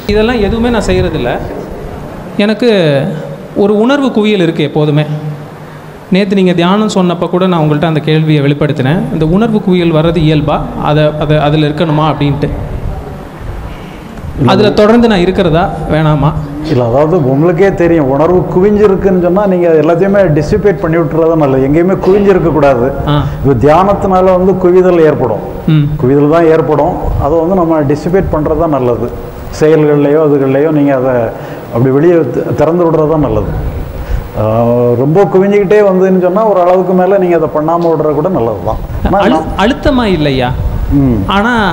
இதெல்லாம் எதுவுமே நான் செய்கிறதில்ல எனக்கு ஒரு உணர்வு குவியல் இருக்குது எப்போதுமே நேற்று நீங்கள் தியானம் சொன்னப்போ கூட நான் உங்கள்கிட்ட அந்த கேள்வியை வெளிப்படுத்தினேன் இந்த உணர்வு குவியல் வர்றது இயல்பா அதை அதை அதில் இருக்கணுமா அப்படின்ட்டு அதில் தொடர்ந்து நான் இருக்கிறதா வேணாமா இல்லை அதாவது உங்களுக்கே தெரியும் உணர்வு குவிஞ்சிருக்குன்னு சொன்னால் நீங்கள் எல்லாத்தையுமே டிசிபேட் பண்ணி விட்டுறதா நல்லது எங்கேயுமே குவிஞ்சிருக்கக்கூடாது ஆ இப்போ தியானத்தினால வந்து குவிதல் ஏற்படும் ம் குவிதல் தான் ஏற்படும் அதை வந்து நம்ம டிசிபேட் பண்ணுறது தான் நல்லது செயல்கள்லையோ அதுகள்லையோ நீங்கள் அதை அப்படி வெளியே தி- திறந்து விடுறது தான் நல்லது ஆஹ் ரொம்ப குவிஞ்சிக்கிட்டே வந்துன்னு சொன்னால் ஒரு அளவுக்கு மேலே நீங்கள் அதை பண்ணாமல் விடுறது கூட நல்லது தான் அழு அழுத்தமாக இல்லையா ம் ஆனால்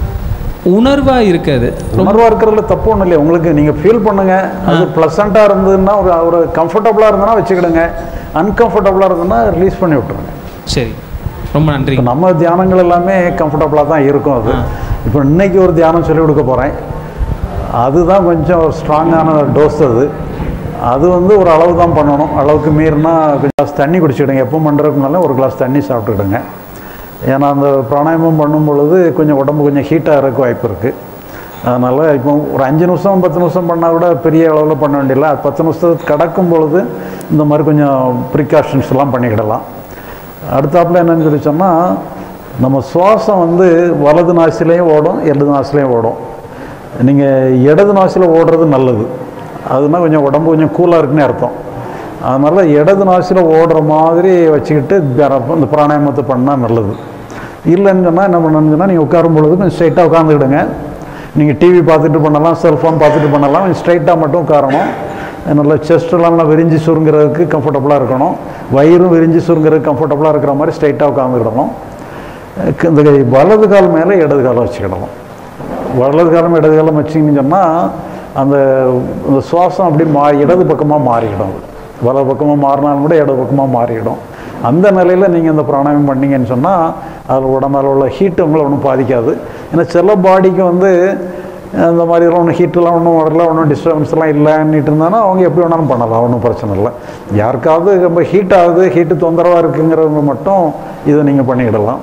உணர்வாக இருக்குது உணர்வாக இருக்கிறதுல தப்பு ஒன்றும் இல்லையா உங்களுக்கு நீங்கள் ஃபீல் பண்ணுங்க அது ப்ளசண்ட்டாக இருந்ததுன்னா ஒரு ஒரு கம்ஃபர்டபுளாக இருந்ததுன்னா வச்சுக்கிடுங்க அன்கம்ஃபர்டபுளாக இருந்ததுன்னா ரிலீஸ் பண்ணி விட்டுருங்க சரி ரொம்ப நன்றி இப்போ நம்ம தியானங்கள் எல்லாமே கம்ஃபர்டபுளாக தான் இருக்கும் அது இப்போ இன்னைக்கு ஒரு தியானம் சொல்லிக் கொடுக்க போகிறேன் அதுதான் கொஞ்சம் ஸ்ட்ராங்கான டோஸ் அது அது வந்து ஒரு அளவு தான் பண்ணணும் அளவுக்கு மீறினா கொஞ்சம் கிளாஸ் தண்ணி குடிச்சிடுங்க எப்போ பண்ணுறதுக்கு முன்னால ஒரு கிளாஸ் தண்ணி சாப்பிட்டுக்கிடுங்க ஏன்னா அந்த பிராணாயாமம் பண்ணும் பொழுது கொஞ்சம் உடம்பு கொஞ்சம் ஹீட்டாக இருக்க வாய்ப்பு இருக்குது அதனால் இப்போ ஒரு அஞ்சு நிமிஷம் பத்து நிமிஷம் பண்ணால் கூட பெரிய அளவில் பண்ண வேண்டியதில்லை அது பத்து நிமிஷத்துக்கு கடக்கும் பொழுது இந்த மாதிரி கொஞ்சம் ப்ரிகாஷன்ஸ் எல்லாம் பண்ணிக்கிடலாம் அடுத்தாப்புல என்னன்னு சொல்லி சொன்னால் நம்ம சுவாசம் வந்து வலது நாசிலையும் ஓடும் இடது நாசிலையும் ஓடும் நீங்கள் இடது நாசியில் ஓடுறது நல்லது அதுனா கொஞ்சம் உடம்பு கொஞ்சம் கூலாக இருக்குன்னு அர்த்தம் அதனால் இடது நாசியில் ஓடுற மாதிரி வச்சுக்கிட்டு தியானம் இந்த பிராணாயாமத்தை பண்ணால் நல்லது இல்லைன்னு சொன்னால் என்ன பண்ணணும்னு சொன்னால் நீங்கள் உட்காரும் பொழுது கொஞ்சம் ஸ்ட்ரைட்டாக உட்காந்துக்கிடுங்க நீங்கள் டிவி பார்த்துட்டு பண்ணலாம் செல்ஃபோன் பார்த்துட்டு பண்ணலாம் கொஞ்சம் ஸ்ட்ரைட்டாக மட்டும் உட்காரணும் நல்லா செஸ்டெல்லாம் நல்லா விரிஞ்சு சுருங்குறதுக்கு கம்ஃபர்டபுளாக இருக்கணும் வயிறும் விரிஞ்சு சுருங்குறதுக்கு கம்ஃபர்டபுளாக இருக்கிற மாதிரி ஸ்ட்ரைட்டாக உட்காந்துக்கிடணும் இந்த கை வலது கால் மேலே இடது காலம் வச்சுக்கிடணும் வலது காலம் இடது காலம் வச்சிங்கன்னு சொன்னால் அந்த அந்த சுவாசம் அப்படி மா இடது பக்கமாக மாறிடும் அது. வலது பக்கமாக மாறினாலும் கூட இடது பக்கமாக மாறிடும் அந்த நிலையில் நீங்கள் இந்த பிராணாயாமம் பண்ணீங்கன்னு சொன்னால் அதில் உடம்புல உள்ள ஹீட்டு உங்களை ஒன்றும் பாதிக்காது ஏன்னா சில பாடிக்கு வந்து அந்த மாதிரிலாம் ஒன்றும் ஹீட்டெல்லாம் ஒன்றும் வரல ஒன்றும் டிஸ்டர்பன்ஸ்லாம் இல்லைன்னுட்டு இருந்தாங்கன்னா அவங்க எப்படி வேணாலும் பண்ணலாம் ஒன்றும் பிரச்சனை இல்லை யாருக்காவது ரொம்ப ஹீட் ஆகுது ஹீட்டு தொந்தரவாக இருக்குங்கிறவங்க மட்டும் இதை நீங்கள் பண்ணிக்கிடலாம்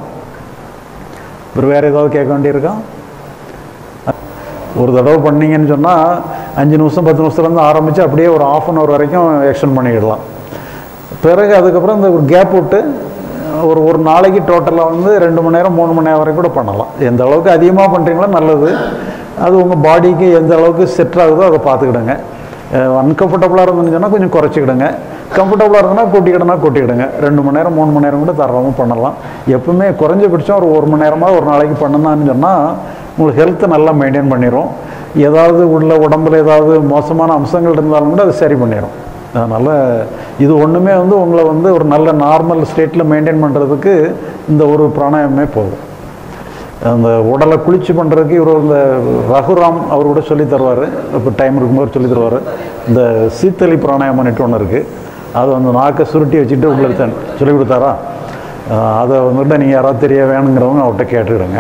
அப்புறம் வேறு ஏதாவது கேட்க வேண்டியிருக்கா ஒரு தடவை பண்ணீங்கன்னு சொன்னால் அஞ்சு நிமிஷம் பத்து நிமிஷத்துலேருந்து ஆரம்பித்து அப்படியே ஒரு ஆஃப் அன் ஹவர் வரைக்கும் எக்ஸ்டெண்ட் பண்ணிக்கிடலாம் பிறகு அதுக்கப்புறம் இந்த ஒரு கேப் விட்டு ஒரு ஒரு நாளைக்கு டோட்டலாக வந்து ரெண்டு மணி நேரம் மூணு மணி நேரம் வரைக்கும் கூட பண்ணலாம் எந்த அளவுக்கு அதிகமாக பண்ணுறீங்களோ நல்லது அது உங்கள் பாடிக்கு எந்த அளவுக்கு செட் ஆகுதோ அதை பார்த்துக்கிடுங்க அன்கம்ஃபர்டபுளாக இருந்துன்னு சொன்னால் கொஞ்சம் குறைச்சிக்கிடுங்க கம்ஃபர்டபுளாக இருந்ததுன்னா கூட்டிக்கிடனா கூட்டிக்கிடுங்க ரெண்டு மணி நேரம் மூணு மணி நேரம் கூட தாராளமாக பண்ணலாம் எப்பவுமே குறைஞ்சபட்சம் ஒரு ஒரு மணி நேரமாக ஒரு நாளைக்கு பண்ணணும்னு சொன்னால் உங்களுக்கு ஹெல்த்தை நல்லா மெயின்டைன் பண்ணிடும் ஏதாவது உள்ள உடம்புல ஏதாவது மோசமான அம்சங்கள் இருந்தாலும் கூட அது சரி பண்ணிடும் அதனால் இது ஒன்றுமே வந்து உங்களை வந்து ஒரு நல்ல நார்மல் ஸ்டேட்டில் மெயின்டைன் பண்ணுறதுக்கு இந்த ஒரு பிராணாயாமமே போதும் அந்த உடலை குளிச்சு பண்ணுறதுக்கு இவர் இந்த ரகுராம் அவர் கூட சொல்லி தருவார் இப்போ டைம் இருக்கும்போது சொல்லி தருவார் இந்த சீத்தளி பிராணாயாமம்னுட்டு ஒன்று இருக்குது அது அந்த நாக்கை சுருட்டி வச்சுட்டு உள்ள தன் சொல்லி கொடுத்தாரா அஹ் அதை வந்துட்டு நீங்கள் யாராவது தெரிய வேணுங்கிறவங்க அவர்கிட்ட கேட்டுக்கிடுங்க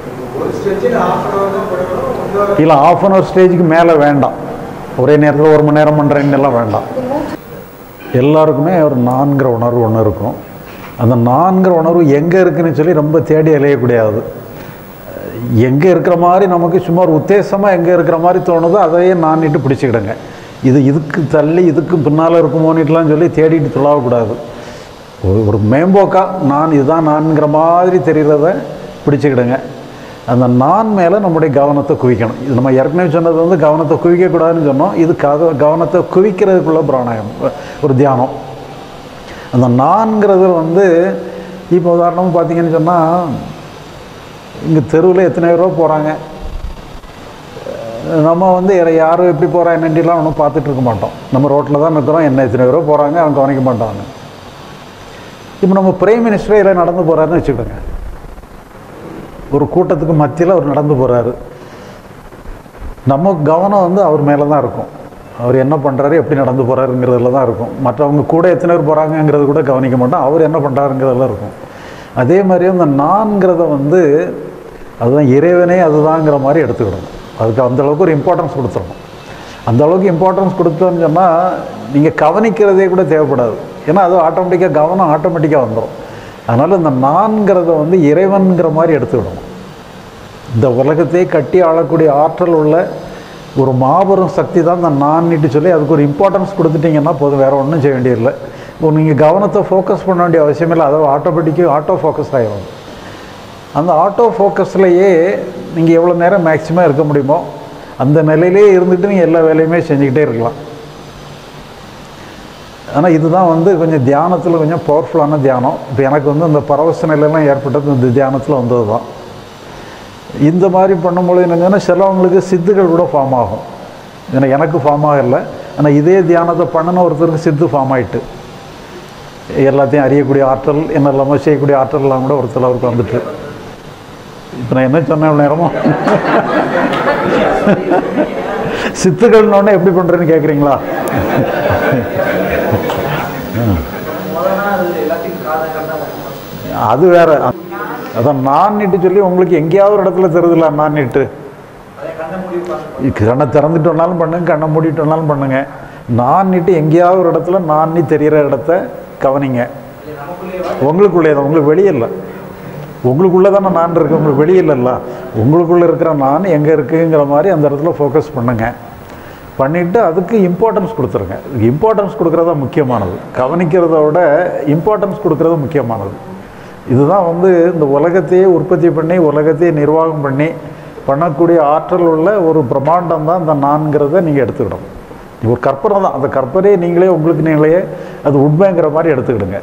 இல்லை ஆஃப் அன் ஹவர் ஸ்டேஜுக்கு மேலே வேண்டாம் ஒரே நேரத்தில் ஒரு மணி நேரம் பண்ணுறேன்னு எல்லாம் வேண்டாம் எல்லாருக்குமே ஒரு நான்கிற உணர்வு ஒன்று இருக்கும் அந்த நான்கிற உணர்வு எங்கே இருக்குன்னு சொல்லி ரொம்ப தேடி அலையக்கூடாது எங்கே இருக்கிற மாதிரி நமக்கு சும்மா ஒரு உத்தேசமாக எங்கே இருக்கிற மாதிரி தோணுதோ அதையே நானிட்டு பிடிச்சிக்கிடுங்க இது இதுக்கு தள்ளி இதுக்கு பின்னால் இருக்குமோன்னுட்டுலாம் சொல்லி தேடிட்டு தொழாவக்கூடாது ஒரு ஒரு மேம்போக்கா நான் இதுதான் நான்கிற மாதிரி தெரிகிறத பிடிச்சிக்கிடுங்க அந்த நான் மேலே நம்முடைய கவனத்தை குவிக்கணும் இது நம்ம ஏற்கனவே சொன்னது வந்து கவனத்தை குவிக்கக்கூடாதுன்னு சொன்னோம் இது கத கவனத்தை குவிக்கிறதுக்குள்ள பிராணாயம் ஒரு தியானம் அந்த நான்கிறது வந்து இப்போ உதாரணமாக பார்த்தீங்கன்னு சொன்னால் இங்கே தெருவில் எத்தனை பேரோ போகிறாங்க நம்ம வந்து யார- யாரும் எப்படி போகிறா என்னண்டிலாம் ஒன்றும் பார்த்துட்டு இருக்க மாட்டோம் நம்ம ரோட்டில் தான் இருக்கிறோம் என்ன எத்தனை பேரோ போகிறாங்க அவங்க கவனிக்க மாட்டாங்க இப்போ நம்ம பிரைம் மினிஸ்டரே இல்லை நடந்து போகிறாருன்னு வச்சுக்கிடுங்க ஒரு கூட்டத்துக்கு மத்தியில் அவர் நடந்து போகிறாரு நம்ம கவனம் வந்து அவர் மேலே தான் இருக்கும் அவர் என்ன பண்ணுறாரு எப்படி நடந்து போகிறாருங்கிறதுல தான் இருக்கும் மற்றவங்க கூட எத்தனை பேர் போகிறாங்கங்கிறது கூட கவனிக்க மாட்டோம் அவர் என்ன பண்ணுறாருங்கிறதுல இருக்கும் அதே மாதிரி அந்த நான்கிறத வந்து அதுதான் இறைவனே அதுதாங்கிற மாதிரி எடுத்துக்கிடணும் அதுக்கு அந்த அளவுக்கு ஒரு இம்பார்ட்டன்ஸ் கொடுத்துடணும் அந்த அளவுக்கு இம்பார்ட்டன்ஸ் கொடுத்தோன்னு சொன்னால் நீங்கள் கவனிக்கிறதே கூட தேவைப்படாது ஏன்னா அது ஆட்டோமேட்டிக்காக கவனம் ஆட்டோமேட்டிக்காக வந்துடும் அதனால் இந்த நான்கிறத வந்து இறைவன்கிற மாதிரி எடுத்துக்கிடணும் இந்த உலகத்தை கட்டி ஆளக்கூடிய ஆற்றல் உள்ள ஒரு மாபெரும் சக்தி தான் இந்த நான்னிட்டு சொல்லி அதுக்கு ஒரு இம்பார்ட்டன்ஸ் கொடுத்துட்டீங்கன்னா போதும் வேறு ஒன்றும் செய்ய வேண்டியதில்லை இப்போ நீங்கள் கவனத்தை ஃபோக்கஸ் பண்ண வேண்டிய அவசியம் இல்லை அதாவது ஆட்டோமேட்டிக்காக ஆட்டோ ஃபோக்கஸ் ஆகிடும் அந்த ஆட்டோ ஃபோக்கஸ்லையே நீங்கள் எவ்வளோ நேரம் மேக்ஸிமம் இருக்க முடியுமோ அந்த நிலையிலே இருந்துட்டு நீங்கள் எல்லா வேலையுமே செஞ்சுக்கிட்டே இருக்கலாம் ஆனால் இதுதான் வந்து கொஞ்சம் தியானத்தில் கொஞ்சம் பவர்ஃபுல்லான தியானம் இப்போ எனக்கு வந்து இந்த பரவச நிலையெல்லாம் ஏற்பட்டது இந்த தியானத்தில் வந்தது தான் இந்த மாதிரி பண்ணும்பொழுது என்னங்கன்னா சிலவங்களுக்கு சித்துகள் கூட ஃபார்ம் ஆகும் ஏன்னா எனக்கு ஃபார்ம் ஆகலை ஆனால் இதே தியானத்தை பண்ணின ஒருத்தருக்கு சித்து ஃபார்ம் ஆயிட்டு எல்லாத்தையும் அறியக்கூடிய ஆற்றல் என்னெல்லாமோ செய்யக்கூடிய ஆற்றல்லாம் கூட ஒரு சிலவருக்கு வந்துட்டு இப்போ நான் என்ன சொன்னேன் இவ்வளோ நேரமும் சித்துக்கள்னோடனே எப்படி பண்ணுறேன்னு கேட்குறீங்களா அது வேற அதான் நான் நீட்டு சொல்லி உங்களுக்கு எங்கேயாவது ஒரு இடத்துல தெரியுதுல நான் நீட்டு கண்ணை திறந்துட்டு வேணாலும் பண்ணுங்க கண்ணை மூடிட்டு வேணாலும் பண்ணுங்க நான் நீட்டு எங்கேயாவது ஒரு இடத்துல நான் நீ தெரிகிற இடத்த கவனிங்க உங்களுக்குள்ளே தான் உங்களுக்கு வெளியே இல்லை உங்களுக்குள்ளே தானே நான் இருக்கு உங்களுக்கு வெளியே இல்லைல்ல உங்களுக்குள்ளே இருக்கிற நான் எங்கே இருக்குங்கிற மாதிரி அந்த இடத்துல ஃபோக்கஸ் பண்ணுங்க பண்ணிவிட்டு அதுக்கு இம்பார்ட்டன்ஸ் கொடுத்துருங்க இம்பார்ட்டன்ஸ் கொடுக்குறதா முக்கியமானது கவனிக்கிறத விட இம்பார்ட்டன்ஸ் கொடுக்குறது முக்கியமானது இதுதான் வந்து இந்த உலகத்தையே உற்பத்தி பண்ணி உலகத்தையே நிர்வாகம் பண்ணி பண்ணக்கூடிய ஆற்றல் உள்ள ஒரு பிரம்மாண்டம் தான் இந்த நான்கிறத நீங்கள் எடுத்துக்கிடணும் இது ஒரு கற்பனை தான் அந்த கற்பனையை நீங்களே உங்களுக்கு நீங்களே அது உண்மைங்கிற மாதிரி எடுத்துக்கிடுங்க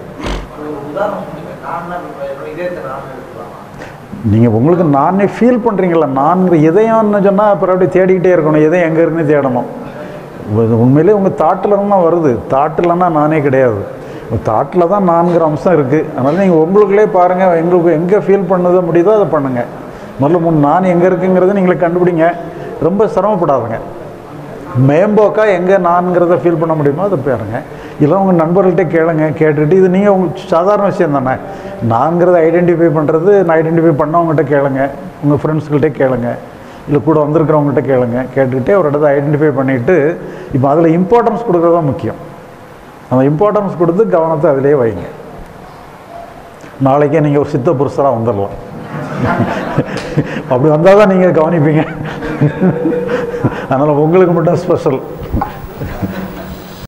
நீங்கள் உங்களுக்கு நானே ஃபீல் பண்ணுறீங்களா நான்கிற இதயம்னு சொன்னால் அப்புறம் அப்படியே தேடிக்கிட்டே இருக்கணும் இதயம் எங்கே இருக்குன்னு தேடணும் இது உண்மையிலே உங்கள் தாட்டில் தான் வருது தாட்டில்னா நானே கிடையாது தாட்டில் தான் நான்கிற அம்சம் இருக்குது அதனால் நீங்கள் உங்களுக்குள்ளே பாருங்கள் எங்களுக்கு எங்கே ஃபீல் பண்ணத முடியுதோ அதை பண்ணுங்கள் முதல்ல முன் நான் எங்கே இருக்குங்கிறத நீங்களே கண்டுபிடிங்க ரொம்ப சிரமப்படாதுங்க மேம்போக்கா எங்கே நான்கிறத ஃபீல் பண்ண முடியுமோ அதை பாருங்க இல்லை உங்கள் நண்பர்கள்ட்ட கேளுங்க கேட்டுட்டு இது நீங்கள் உங்கள் சாதாரண விஷயம் தானே நான்கிறத ஐடென்டிஃபை பண்ணுறது நான் ஐடென்டிஃபை பண்ணவங்ககிட்ட கேளுங்க உங்கள் ஃப்ரெண்ட்ஸ்கிட்ட கேளுங்க இல்லை கூட வந்திருக்கிறவங்ககிட்ட கேளுங்க கேட்டுக்கிட்டே ஒரு இடத்த ஐடென்டிஃபை பண்ணிவிட்டு இப்போ அதில் இம்பார்ட்டன்ஸ் கொடுக்குறது தான் முக்கியம் அந்த இம்பார்ட்டன்ஸ் கொடுத்து கவனத்தை அதிலே வைங்க நாளைக்கே நீங்கள் ஒரு சித்த புருஷராக வந்துடலாம் அப்படி வந்தால் தான் நீங்கள் கவனிப்பீங்க அதனால் உங்களுக்கு மட்டும் ஸ்பெஷல்